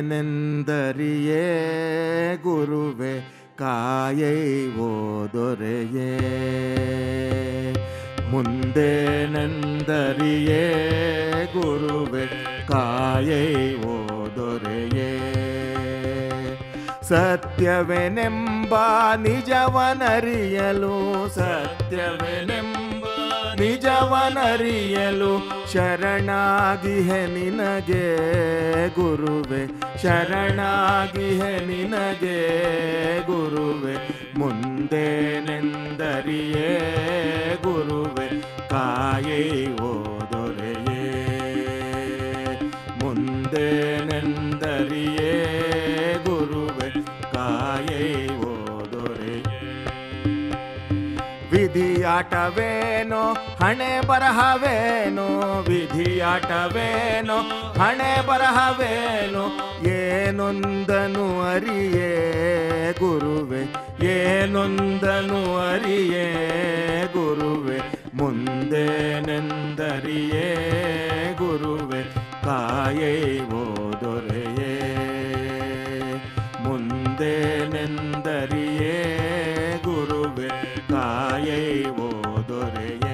ಮುಂದೇನೆಂದರಿಯೇ ಗುರುವೆ ಕಾಯೈ ಓ ದೊರೆಯೇ ಮುಂದೇನೆಂದರಿಯೇ ಗುರುವೆ ಕಾಯೈ ಓ ದೊರೆಯೇ ಸತ್ಯವೆನೆಂಬ ನಿಜವನರಿಯಲು ಸತ್ಯವೆನೆಂಬ ನಿಜವನರಿಯಲು ಶರಣಾಗಿಹೆ ನಿನಗೆ ಗುರುವೆ ಶರಣಾಗಿಹೆ ನಿನಗೆ ಗುರುವೆ ಮುಂದೇನೆಂದರಿಯೇ ಗುರುವೆ ಕಾಯೈ ಓ ದೊರೆಯೇ ಮುಂದೇನೆಂದರಿಯೇ ಗುರುವೆ ಕಾಯೈ ಓ ದೊರೆಯೇ ವಿಧಿಯಾಟವೇನೋ ಹಣೆ ಬರಹವೇನೋ ವಿಧಿಯಾಟವೇನೋ ಹಣೆ ಬರಹವೇನೋ ಏನೊಂದನು ಅರಿಯೇ ಗುರುವೆ ಏನೊಂದನು ಅರಿಯೇ ಗುರುವೆ ಮುಂದೇನೆಂದರಿಯೇ ಗುರುವೆ ಕಾಯೈ ಓ ದೊರೆಯೇ ಮುಂದೇನೆಂದರಿಯೇ ಗುರುವೆ ಕಾಯೈ ಓ ದೊರೆಯೇ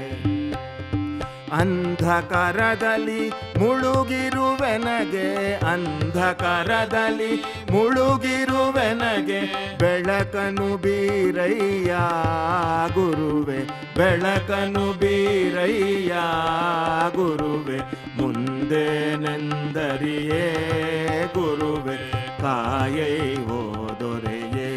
ಅಂಧಕಾರದಲ್ಲಿ ಮುಳುಗಿರುವೆನಗೆ ಅಂಧಕಾರದಲ್ಲಿ ಮುಳುಗಿರುವೆನಗೆ ಬೆಳಕನು ಬೀರಯ್ಯ ಗುರುವೆ ಬೆಳಕನು ಬೀರಯ್ಯ ಗುರುವೆ ಮುಂದೇನೆಂದರಿಯೇ ಗುರುವೆ ಕಾಯೈ ಓ ದೊರೆಯೇ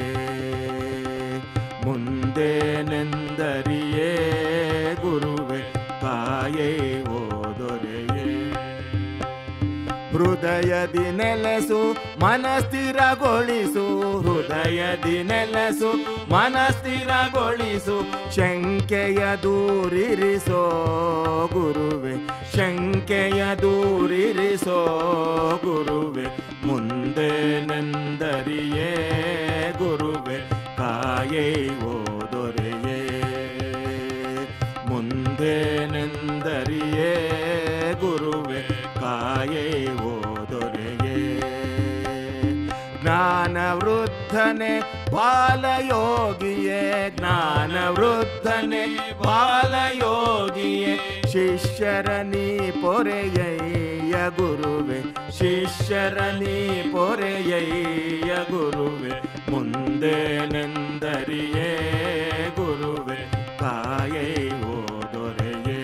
ಮುಂದೇನೆಂದರಿಯೇ ಗುರುವೆ ಕಾಯೈ ಓ ದೊರೆಯೇ ಹೃದಯದಿ ನೆಲೆಸು ಮನಸ್ಥಿರಗೊಳಿಸು ಹೃದಯದಿ ನೆಲೆಸು ಮನಸ್ಥಿರಗೊಳಿಸು ಶಂಕೆಯ ದೂರಿರಿಸೋ ಗುರುವೆ ಶಂಕೆಯ ದೂರಿರಿಸೋ ಗುರುವೆ ಮುಂದೇನೆಂದರಿಯೇ ಗುರುವೆ ಕಾಯೈ ಓ ದೊರೆಯೇ ಮುಂದೇನೆಂದರಿಯೇ ಗುರುವೆ ಕಾಯೈ ಓ ದೊರೆಯೇ ಜ್ಞಾನವೃದ್ಧನೆ ಬಾಲಯೋಗಿಯೇ ಜ್ಞಾನವೃದ್ಧನೆ ಬಾಲಯೋಗಿಯೇ ಶಿಷ್ಯರ ನೀ ಪೊರೆಯಯ್ಯ ಗುರುವೆ ಶಿಷ್ಯರ ನೀ ಪೊರೆಯಯ್ಯ ಗುರುವೆ ಮುಂದೇನೆಂದರಿಯೇ ಗುರುವೆ ಕಾಯೈ ಓ ದೊರೆಯೇ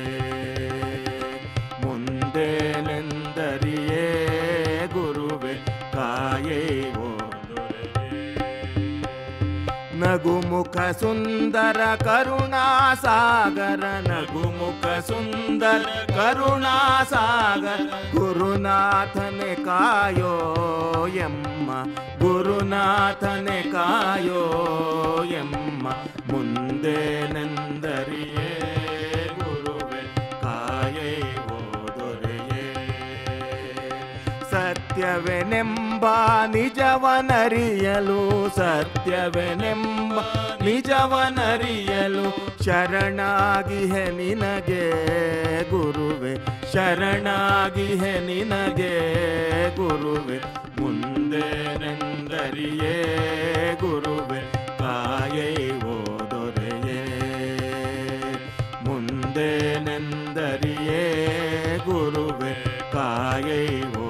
ಮುಂದೇನೆಂದರಿಯೇ ಗುರುವೆ ಕಾಯೈ ಓ ನಗುಮುಖ ಸುಂದರ ಕರುಣಾಸಾಗರ ನಗುಮುಖ ಸುಂದರ ಕರುಣಾಸಾಗರ ಗುರುನಾಥನೆ ಕಾಯೋ ಎಮ್ಮ ಗುರುನಾಥನೆ ಕಾಯೋ ಎಮ್ಮ ಮುಂದೇನೆಂದರಿಯೇ ಗುರುವೆ ಕಾಯೈ ಓ ದೊರೆಯೇ ಸತ್ಯವೆನೆಂಬ ನಿಜವನರಿಯಲು ಸತ್ಯವೆನೆಂಬ ನಿಜವನರಿಯಲು ಶರಣಾಗಿಹೆ ನಿನಗೆ ಗುರುವೆ ಶರಣಾಗಿಹೆ ನಿನಗೆ ಗುರುವೆ ಮುಂದೇನೆಂದರಿಯೇ ಗುರುವೆ ಕಾಯೈ ಓ ದೊರೆಯೇ ಮುಂದೇನೆಂದರಿಯೇ ಗುರುವೆ ಕಾಯೈ ಓ